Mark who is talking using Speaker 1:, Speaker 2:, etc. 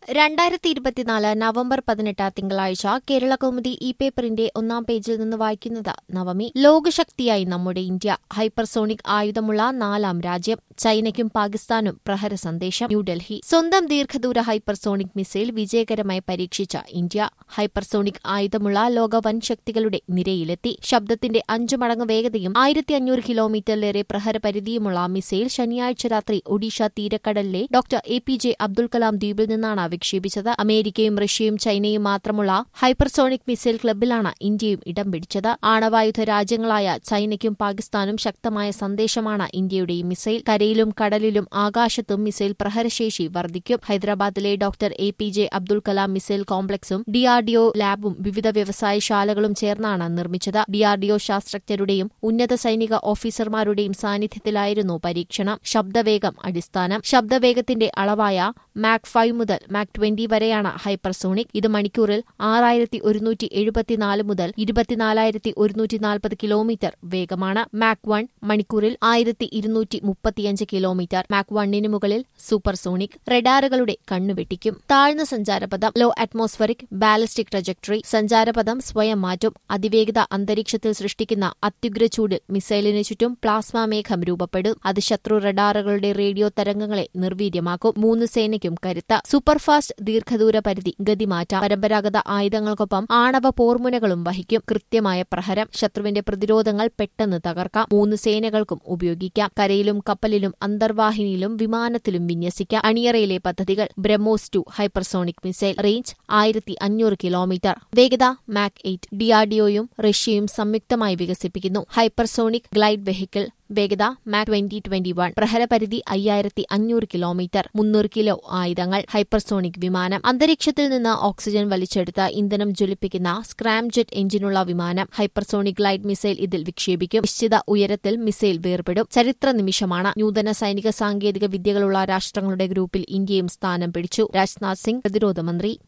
Speaker 1: രണ്ടായിരത്തി ഇരുപത്തിനാല് നവംബർ പതിനെട്ട് തിങ്കളാഴ്ച കേരള കൗമുദി ഇ പേപ്പറിന്റെ ഒന്നാം പേജിൽ നിന്ന് വായിക്കുന്നത് നവമി ലോകശക്തിയായി നമ്മുടെ ഇന്ത്യ ഹൈപ്പർസോണിക് ആയുധമുള്ള നാലാം രാജ്യം ചൈനയ്ക്കും പാകിസ്ഥാനും പ്രഹര സന്ദേശം ന്യൂഡൽഹി സ്വന്തം ദീർഘദൂര ഹൈപ്പർസോണിക് മിസൈൽ വിജയകരമായി പരീക്ഷിച്ച ഇന്ത്യ ഹൈപ്പർസോണിക് ആയുധമുള്ള ലോക വൻ ശക്തികളുടെ നിരയിലെത്തി ശബ്ദത്തിന്റെ അഞ്ചു മടങ്ങ് വേഗതയും ആയിരത്തി അഞ്ഞൂറ് കിലോമീറ്ററിലേറെ പ്രഹരപരിധിയുമുള്ള മിസൈൽ ശനിയാഴ്ച രാത്രി ഒഡീഷ തീരക്കടലിലെ doctor A P J Abdul Kalam ദ്വീപിൽ നിന്നാണ് വിക്ഷേപിച്ചത് അമേരിക്കയും റഷ്യയും ചൈനയും മാത്രമുള്ള ഹൈപ്പർസോണിക് മിസൈൽ ക്ലബിലാണ് ഇന്ത്യയും ഇടം പിടിച്ചത് ആണവായുധ രാജ്യങ്ങളായ ചൈനയ്ക്കും പാകിസ്ഥാനും ശക്തമായ സന്ദേശമാണ് ഇന്ത്യയുടെ ഈ മിസൈൽ കരയിലും കടലിലും ആകാശത്തും മിസൈൽ പ്രഹരശേഷി വർദ്ധിക്കും ഹൈദരാബാദിലെ doctor A P J Abdul Kalam missile കോംപ്ലക്സും ഡിആർഡിഒ ലാബും വിവിധ വ്യവസായശാലകളും ചേർന്നാണ് നിർമ്മിച്ചത് ഡിആർഡിഒ ശാസ്ത്രജ്ഞരുടെയും ഉന്നത സൈനിക ഓഫീസർമാരുടെയും സാന്നിധ്യത്തിലായിരുന്നു പരീക്ഷണം ശബ്ദവേഗം അടിസ്ഥാനം ശബ്ദവേഗത്തിന്റെ അളവായ മാക് ഫൈവ് മുതൽ മാക് ട്വന്റി വരെയാണ് ഹൈപ്പർസോണിക് ഇത് മണിക്കൂറിൽ ആറായിരത്തി ഒരുന്നൂറ്റി എഴുപത്തിനാല് മുതൽ ഇരുപത്തിനാലായിരത്തി ഒരുന്നൂറ്റി നാൽപ്പത് കിലോമീറ്റർ വേഗമാണ് മാക് വൺ മണിക്കൂറിൽ ആയിരത്തി ഇരുന്നൂറ്റി മുപ്പത്തിയഞ്ച് കിലോമീറ്റർ മാക് വണ്ണിന് മുകളിൽ സൂപ്പർസോണിക് റഡാറുകളുടെ കണ്ണുവെട്ടിക്കും താഴ്ന്ന സഞ്ചാരപഥം ലോ അറ്റ്മോസ്ഫറിക് ബാലിസ്റ്റിക് ട്രജക്ടറി സഞ്ചാരപഥം സ്വയം മാറ്റും അതിവേഗത അന്തരീക്ഷത്തിൽ സൃഷ്ടിക്കുന്ന അത്യുഗ്ര ചൂടിൽ മിസൈലിന് ചുറ്റും പ്ലാസ്മ മേഘം രൂപപ്പെടും അത് ശത്രു റഡാറുകളുടെ റേഡിയോ തരംഗങ്ങളെ നിർവീര്യമാക്കും മൂന്ന് സേനയ്ക്കും കരുത്ത് സൂപ്പർഫാസ്റ്റ് ദീർഘദൂര പരിധി ഗതിമാറ്റാം പരമ്പരാഗത ആയുധങ്ങൾക്കൊപ്പം ആണവ പോർമുനകളും വഹിക്കും കൃത്യമായ പ്രഹരം ശത്രുവിന്റെ പ്രതിരോധങ്ങൾ പെട്ടെന്ന് തകർക്കാം മൂന്ന് സേനകൾക്കും ഉപയോഗിക്കാം കരയിലും കപ്പലിലും അന്തർവാഹിനിയിലും വിമാനത്തിലും വിന്യസിക്കാം അണിയറയിലെ പദ്ധതികൾ BrahMos two hypersonic missile range ആയിരത്തി അഞ്ഞൂറ് കിലോമീറ്റർ വേഗത മാക് എയ്റ്റ് ഡിആർഡിഒയും റഷ്യയും സംയുക്തമായി വികസിപ്പിക്കുന്നു ഹൈപ്പർസോണിക് ഗ്ലൈഡ് വെഹിക്കിൾ വേഗത മാക് ട്വന്റി ട്വന്റി വൺ പ്രഹരപരിധി അയ്യായിരത്തി അഞ്ഞൂറ് കിലോമീറ്റർ മുന്നൂറ് കിലോ ആയുധങ്ങൾ ഹൈപ്പർസോണിക് വിമാനം അന്തരീക്ഷത്തിൽ നിന്ന് ഓക്സിജൻ വലിച്ചെടുത്ത് ഇന്ധനം ജ്വലിപ്പിക്കുന്ന സ്ക്രാം ജെറ്റ് എഞ്ചിനുള്ള വിമാനം ഹൈപ്പർസോണിക് ഗ്ലൈഡ് മിസൈൽ ഇതിൽ വിക്ഷേപിക്കും നിശ്ചിത ഉയരത്തിൽ മിസൈൽ വേർപെടും ചരിത്ര നിമിഷമാണ് നൂതന സൈനിക സാങ്കേതിക വിദ്യകളുള്ള രാഷ്ട്രങ്ങളുടെ ഗ്രൂപ്പിൽ ഇന്ത്യയും സ്ഥാനം പിടിച്ചു രാജ്നാഥ് സിംഗ് പ്രതിരോധ മന്ത്രി